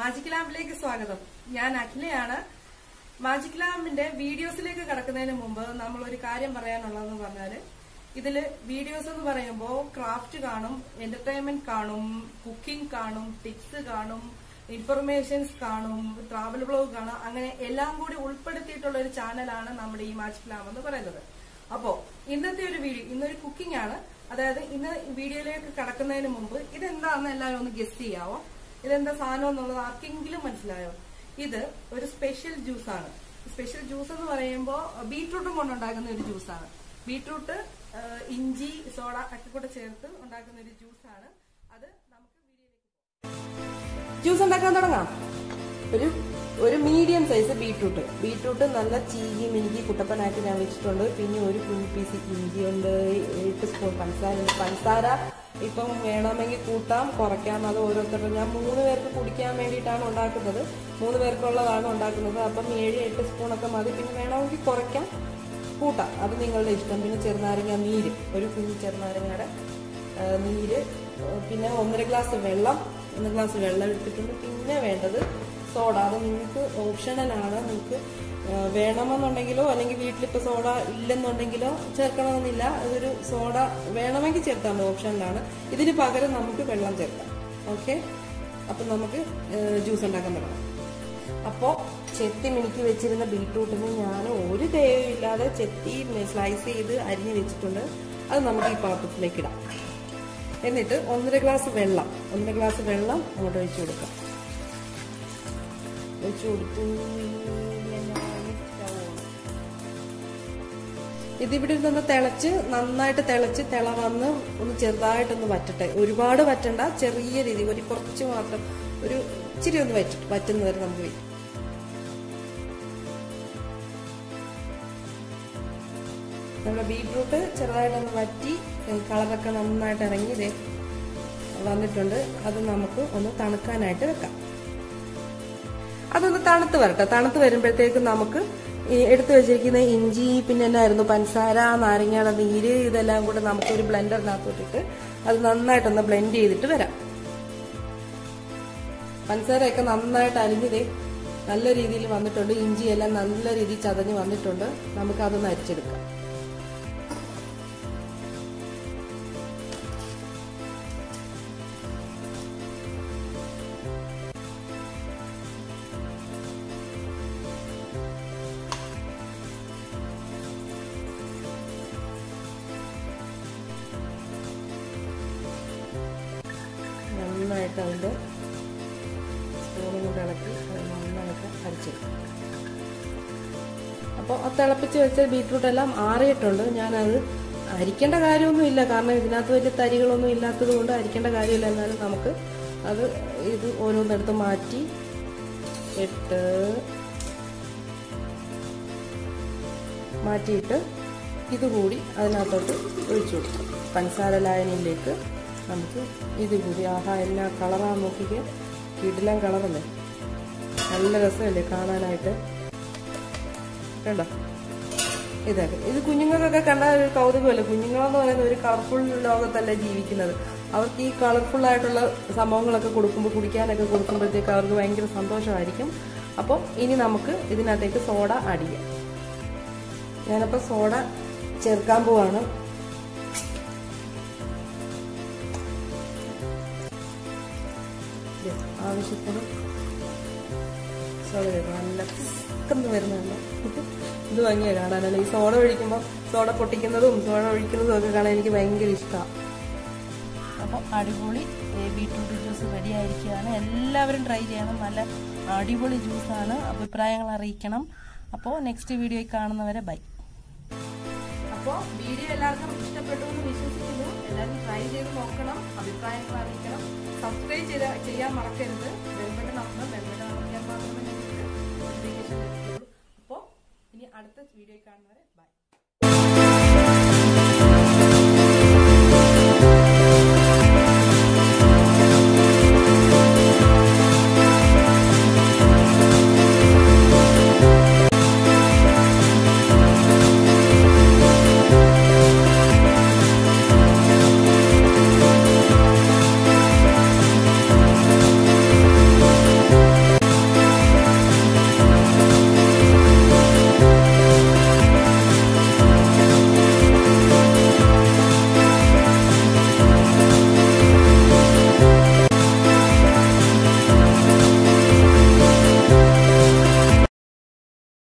magic ലാമ്പിലേക്ക് സ്വാഗതം ഞാൻ അഖിലയാണ് magic ലാമ്പിന്റെ വീഡിയോസിലേക്ക് കടക്കുന്നതിന് മുമ്പ് നമ്മൾ ഒരു കാര്യം പറയാനുള്ളതെന്ന് പറഞ്ഞാല് ഇതില് വീഡിയോസ് എന്ന് പറയുമ്പോൾ ക്രാഫ്റ്റ് കാണും എന്റർടൈൻമെന്റ് കാണും കുക്കിംഗ് കാണും ടിപ്സ് കാണും ഇൻഫർമേഷൻസ് കാണും ട്രാവൽ ബ്ലോഗ് കാണും അങ്ങനെ എല്ലാം കൂടി ഉൾപ്പെടുത്തിയിട്ടുള്ള ഒരു ചാനലാണ് നമ്മുടെ ഈ മാജിക് ലാം എന്ന് പറയുന്നത് അപ്പോ ഇന്നത്തെ ഒരു വീഡിയോ ഇന്നൊരു കുക്കിംഗ് ആണ് അതായത് ഇന്ന് വീഡിയോയിലേക്ക് കടക്കുന്നതിന് മുമ്പ് ഇതെന്താണെന്ന് എല്ലാവരും ഒന്ന് ഗസ്റ്റ് ചെയ്യാവോ ഇതെന്താ സാധനം എന്നുള്ളത് ആർക്കെങ്കിലും മനസ്സിലായോ ഇത് ഒരു സ്പെഷ്യൽ ജ്യൂസാണ് സ്പെഷ്യൽ ജ്യൂസ് എന്ന് പറയുമ്പോൾ ബീട്രൂട്ടും കൊണ്ടുണ്ടാക്കുന്ന ഒരു ജ്യൂസാണ് ബീട്രൂട്ട് ആ, ഇഞ്ചി സോഡ ഒക്കെ കൂടെ ചേർത്ത് ഉണ്ടാക്കുന്ന ഒരു ജ്യൂസാണ് അത് നമുക്ക് വീഡിയോയിലേക്ക് ജ്യൂസ് ഉണ്ടാക്കാൻ തുടങ്ങാം ഒരു ഒരു മീഡിയം സൈസ് ബീട്രൂട്ട് ബീട്രൂട്ട് നല്ല ചീകി മിനുക്കി കുട്ടപ്പനാക്കി ഞാൻ വെച്ചിട്ടുണ്ട് പിന്നെ ഒരു കുഞ്ഞു പീസ് ഇഞ്ചി ഉണ്ട് എട്ട് സ്പൂൺ പഞ്ചസാര ഉണ്ട് പഞ്ചസാര ഇപ്പം വേണമെങ്കിൽ കൂട്ടാം കുറയ്ക്കാം അത് ഓരോരുത്തരുടെ ഞാൻ മൂന്ന് പേർക്ക് കുടിക്കാൻ വേണ്ടിയിട്ടാണ് ഉണ്ടാക്കുന്നത് മൂന്ന് പേർക്കുള്ളതാണ് ഉണ്ടാക്കുന്നത് അപ്പം ഏഴ് എട്ട് സ്പൂണൊക്കെ മതി പിന്നെ വേണമെങ്കിൽ കുറയ്ക്കാം കൂട്ടാം അത് നിങ്ങളുടെ ഇഷ്ടം പിന്നെ ചെറുനാരങ്ങ നീര് ഒരു കുഞ്ഞു ചെറുനാരങ്ങയുടെ ആ, നീര് ആ, പിന്നെ ഒന്നര ഗ്ലാസ് വെള്ളം ഒന്നര ഗ്ലാസ് വെള്ളം എടുത്തിട്ടുണ്ട് പിന്നെ വേണ്ടത് സോഡ അത് നിങ്ങൾക്ക് ഓപ്ഷണലാണ് നിങ്ങൾക്ക് ആ, വേണമെന്നുണ്ടെങ്കിലോ അല്ലെങ്കിൽ വീട്ടിലിപ്പോൾ സോഡ ഇല്ലെന്നുണ്ടെങ്കിലോ ചേർക്കണമെന്നില്ല അതൊരു സോഡ വേണമെങ്കിൽ ചേർത്താൽ മതി ഓപ്ഷനിലാണ് ഇതിന് പകരം നമുക്ക് വെള്ളം ചേർക്കാം ഓക്കെ അപ്പം നമുക്ക് ജ്യൂസ് ഉണ്ടാക്കാൻ തുടങ്ങാം അപ്പോൾ ചെത്തി മിനുക്കി വെച്ചിരുന്ന ബീട്രൂട്ടിന് ഞാൻ ഒരു തേയും ഇല്ലാതെ ചെത്തി സ്ലൈസ് ചെയ്ത് അരിഞ്ഞ് വെച്ചിട്ടുണ്ട് അത് നമുക്ക് ഈ പാത്രത്തിലേക്ക് ഇടാം എന്നിട്ട് ഒന്നര ഗ്ലാസ് വെള്ളം ഒന്നര ഗ്ലാസ് വെള്ളം അങ്ങോട്ട് ഒഴിച്ചു കൊടുക്കാം ഒഴിച്ചു കൊടുത്തു ഇതിവിടെ നിന്ന് തിളച്ച് നന്നായിട്ട് തിളച്ച് തിള വന്ന് ഒന്ന് ചെറുതായിട്ടൊന്ന് വറ്റട്ടെ ഒരുപാട് വറ്റണ്ട ചെറിയ രീതി ഒരു കുറച്ച് മാത്രം ഒരു ഇച്ചിരി ഒന്ന് വറ്റ വറ്റുന്നവരെ നമുക്ക് വെയിറ്റ് നമ്മുടെ ബീട്രൂട്ട് ചെറുതായിട്ടൊന്ന് വറ്റി ഏഹ് കളറൊക്കെ നന്നായിട്ട് ഇറങ്ങി ഇതേ വന്നിട്ടുണ്ട് അത് നമുക്ക് ഒന്ന് തണുക്കാനായിട്ട് വെക്കാം അതൊന്ന് തണുത്ത് വരട്ടെ തണുത്ത് വരുമ്പോഴത്തേക്ക് നമുക്ക് ഈ എടുത്തു വെച്ചിരിക്കുന്ന ഇഞ്ചി പിന്നെ എന്നായിരുന്നു പഞ്ചസാര നാരങ്ങയുടെ നീര് ഇതെല്ലാം കൂടെ നമുക്ക് ഒരു ബ്ലെൻഡറിനകത്തോട്ടിട്ട് അത് നന്നായിട്ടൊന്ന് ബ്ലെൻഡ് ചെയ്തിട്ട് വരാം പഞ്ചസാരയൊക്കെ നന്നായിട്ട് അരിഞ്ഞതേ നല്ല രീതിയിൽ വന്നിട്ടുണ്ട് ഇഞ്ചിയെല്ലാം നല്ല രീതിയിൽ ചതഞ്ഞ് വന്നിട്ടുണ്ട് നമുക്ക് അതൊന്ന് അരിച്ചെടുക്കാം നന്നായിട്ട് അതിൻ്റെ സ്പൂണും കൊണ്ട് ഇളക്കി അത് നന്നായിട്ട് അരിച്ചെടുക്കും അപ്പോൾ ആ തിളപ്പിച്ച് വെച്ച ബീട്രൂട്ട് എല്ലാം ആറിയിട്ടുണ്ട് ഞാനത് അരിക്കേണ്ട കാര്യമൊന്നുമില്ല കാരണം ഇതിനകത്ത് വലിയ തരികളൊന്നും ഇല്ലാത്തത് കൊണ്ട് അരിക്കേണ്ട കാര്യമില്ല എന്നാലും നമുക്ക് അത് ഇത് ഓരോന്നെടുത്ത് മാറ്റി ഇട്ട് മാറ്റിയിട്ട് ഇതുകൂടി അതിനകത്തോട്ട് ഒഴിച്ചു കൊടുക്കും പഞ്ചസാര ലായനിയിലേക്ക് നമുക്ക് ഇതുകൂടി ആഹാ എന്നാ കളറാന്ന് നോക്കിക്കേ വീട്ടിലാം കളറല്ലേ നല്ല രസമല്ലേ കാണാനായിട്ട് കണ്ടോ ഇതൊക്കെ ഇത് കുഞ്ഞുങ്ങൾക്കൊക്കെ കണ്ടാൽ ഒരു കൗതുകമല്ലേ കുഞ്ഞുങ്ങളെന്ന് പറയുന്ന ഒരു കളർഫുൾ ലോകത്തല്ല ജീവിക്കുന്നത് അവർക്ക് ഈ കളർഫുൾ ആയിട്ടുള്ള സംഭവങ്ങളൊക്കെ കൊടുക്കുമ്പോൾ കുടിക്കാനൊക്കെ കൊടുക്കുമ്പോഴത്തേക്ക് അവർക്ക് ഭയങ്കര സന്തോഷമായിരിക്കും അപ്പോൾ ഇനി നമുക്ക് ഇതിനകത്തേക്ക് സോഡ ആഡ് ചെയ്യാം ഞാനപ്പോൾ സോഡ ചേർക്കാൻ പോവാണ് ഇത് ആവശ്യത്തിന് സോഡ ചേർക്കണം നല്ല പിസ്ക്കെന്ന് വരുന്നുണ്ട് ഇത് ഭംഗിയാ കാണാനല്ല ഈ സോഡ ഒഴിക്കുമ്പോൾ സോഡ പൊട്ടിക്കുന്നതും സോഡ ഒഴിക്കുന്നതും ഒക്കെ കാണാൻ എനിക്ക് ഭയങ്കര ഇഷ്ടമാണ് അപ്പോൾ അടിപൊളി ബീട്രൂട്ട് ജ്യൂസ് റെഡി ആയിരിക്കുകയാണ് എല്ലാവരും ട്രൈ ചെയ്യണം നല്ല അടിപൊളി ജ്യൂസാണ് അഭിപ്രായങ്ങൾ അറിയിക്കണം അപ്പോൾ നെക്സ്റ്റ് വീഡിയോയിൽ കാണുന്നവരെ ബൈ അപ്പോൾ വീഡിയോ എല്ലാവർക്കും ഇഷ്ടപ്പെട്ടു എന്ന് വിശ്വസിക്കുന്നു എല്ലാവരും ട്രൈ ചെയ്ത് നോക്കണം അഭിപ്രായങ്ങൾ അറിയിക്കണം സബ്സ്ക്രൈബ് ചെയ്ത ചെയ്യാൻ മറക്കരുത് ബെൽബട്ടൺ അമർത്തണം ബെൽബട്ടൺ അമർത്തിയാൽ മാത്രമേ നിങ്ങൾക്ക് നോട്ടിഫിക്കേഷൻ ലഭിക്കുള്ളൂ അപ്പോൾ ഇനി അടുത്ത വീഡിയോ കാണുന്നവരെ